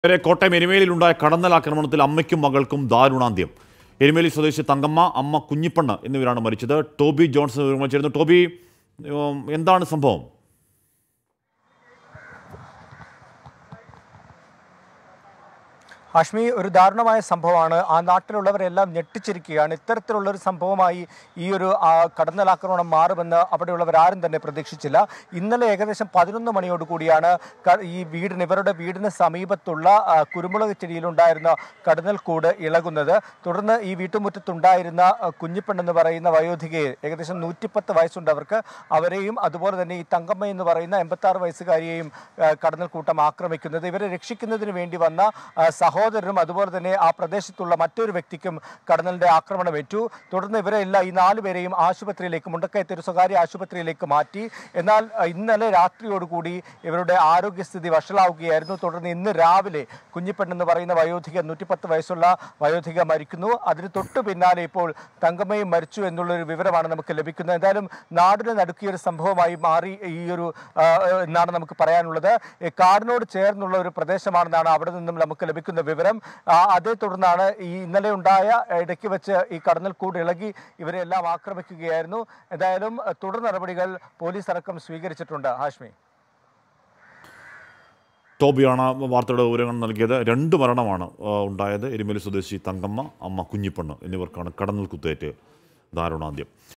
വരെ കോട്ടയം എരുമേലിയിലുണ്ടായ കടന്നലാക്രമണത്തിൽ അമ്മയ്ക്കും മകൾക്കും ദാരുണാന്ത്യം എരുമേലി സ്വദേശി തങ്കമ്മ അമ്മ കുഞ്ഞിപ്പണ്ണ് എന്നിവരാണ് മരിച്ചത് ടോബി ജോൺസൺ വിവരം ചേരുന്നു ടോബി ഉം, എന്താണ് സംഭവം ഹാഷ്മി ഒരു ദാരുണമായ സംഭവമാണ് ആ നാട്ടിലുള്ളവരെല്ലാം ഞെട്ടിച്ചിരിക്കുകയാണ് ഇത്തരത്തിലുള്ള ഒരു സംഭവമായി ഈ ഒരു ആ, കടന്നലാക്രമണം മാറുമെന്ന് അവിടെയുള്ളവരാരും തന്നെ പ്രതീക്ഷിച്ചില്ല ഇന്നലെ ഏകദേശം പതിനൊന്ന് മണിയോട് കൂടിയാണ് ക- ഈ വീടിന് ഇവരുടെ വീടിന് സമീപത്തുള്ള ആ, കുരുമുളക് ചെടിയിലുണ്ടായിരുന്ന കടന്നൽ കൂട് ഇളകുന്നത് തുടർന്ന് ഈ വീട്ടുമുറ്റത്തുണ്ടായിരുന്ന ആ, കുഞ്ഞിപ്പെണ്ണെന്ന് പറയുന്ന വയോധികയെ ഏകദേശം നൂറ്റിപ്പത്ത് വയസ്സുണ്ട് അവർക്ക് അവരെയും അതുപോലെ തന്നെ ഈ തങ്കമ്മ എന്ന് പറയുന്ന എൺപത്തി ആറ് വയസ്സുകാരിയെയും ആ, കടന്നൽ കൂട്ടം ആക്രമിക്കുന്നത് ഇവരെ രക്ഷിക്കുന്നതിന് വേണ്ടി വന്ന ആ, സഹോദരനും അതുപോലെ തന്നെ ആ പ്രദേശത്തുള്ള മറ്റൊരു വ്യക്തിക്കും കടന്നലിന്റെ ആക്രമണമേറ്റു തുടർന്ന് ഇവരെല്ലാം ഈ നാല് പേരെയും ആശുപത്രിയിലേക്ക് മുണ്ടക്കയത്തെ ഒരു സ്വകാര്യ ആശുപത്രിയിലേക്ക് മാറ്റി എന്നാൽ ആ, ഇന്നലെ രാത്രിയോടുകൂടി ഇവരുടെ ആരോഗ്യസ്ഥിതി വഷളാവുകയായിരുന്നു തുടർന്ന് ഇന്ന് രാവിലെ കുഞ്ഞിപ്പെണ്ണെന്ന് പറയുന്ന വയോധിക നൂറ്റിപ്പത്ത് വയസ്സുള്ള വയോധിക മരിക്കുന്നു അതിന് തൊട്ടു പിന്നാലെ ഇപ്പോൾ തങ്കമ്മയും മരിച്ചു എന്നുള്ളൊരു വിവരമാണ് നമുക്ക് ലഭിക്കുന്നത് എന്തായാലും നാടിനെ നടുക്കിയ ഒരു സംഭവമായി മാറി ഈ ഒരു ആ, എന്നാണ് നമുക്ക് പറയാനുള്ളത് ഈ കാടിനോട് ചേർന്നുള്ള ഒരു പ്രദേശമാണെന്നാണ് അവിടെ നിന്നും നമുക്ക് ലഭിക്കുന്ന വിവരം ആ, അതേ തുടർന്നാണ് ഈ ഇന്നലെ ഉണ്ടായ ഇടയ്ക്ക് വെച്ച് ഈ കടന്നൽക്കൂട് ഇളകി ഇവരെല്ലാം ആക്രമിക്കുകയായിരുന്നു എന്തായാലും ആ, തുടർ നടപടികൾ പോലീസ് അടക്കം സ്വീകരിച്ചിട്ടുണ്ട് ഹാഷ്മി ടോബിയാണ് വാർത്തയുടെ വിവരങ്ങൾ നൽകിയത് രണ്ട് മരണമാണ് ആ, ഉണ്ടായത് എരുമേലി സ്വദേശി തങ്കമ്മ അമ്മ കുഞ്ഞിപ്പണ്ണ് എന്നിവർക്കാണ് കടന്നൽ കുത്തേറ്റ് ദാരുണാന്ത്യം